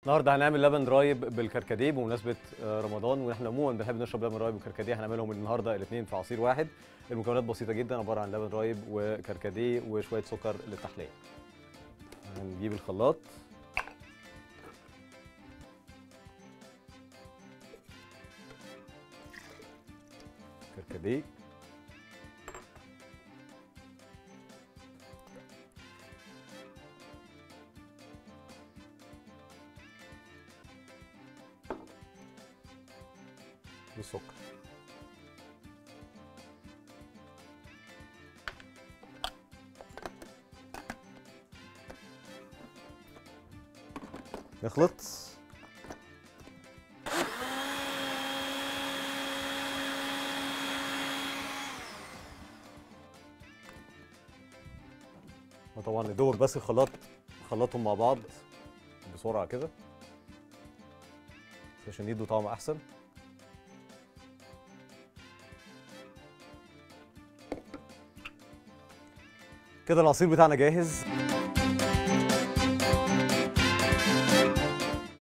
النهارده هنعمل لبن رايب بالكركديه بمناسبه آه، رمضان واحنا عموما بنحب نشرب لبن رايب بالكركديه هنعملهم النهارده الاثنين في عصير واحد المكونات بسيطه جدا عباره عن لبن رايب وكركديه وشويه سكر للتحليه هنجيب الخلاط كركديه والسكر نخلط وطبعا ندوب بس الخلاط نخلطهم مع بعض بسرعه كده عشان يدوا طعم احسن كده العصير بتاعنا جاهز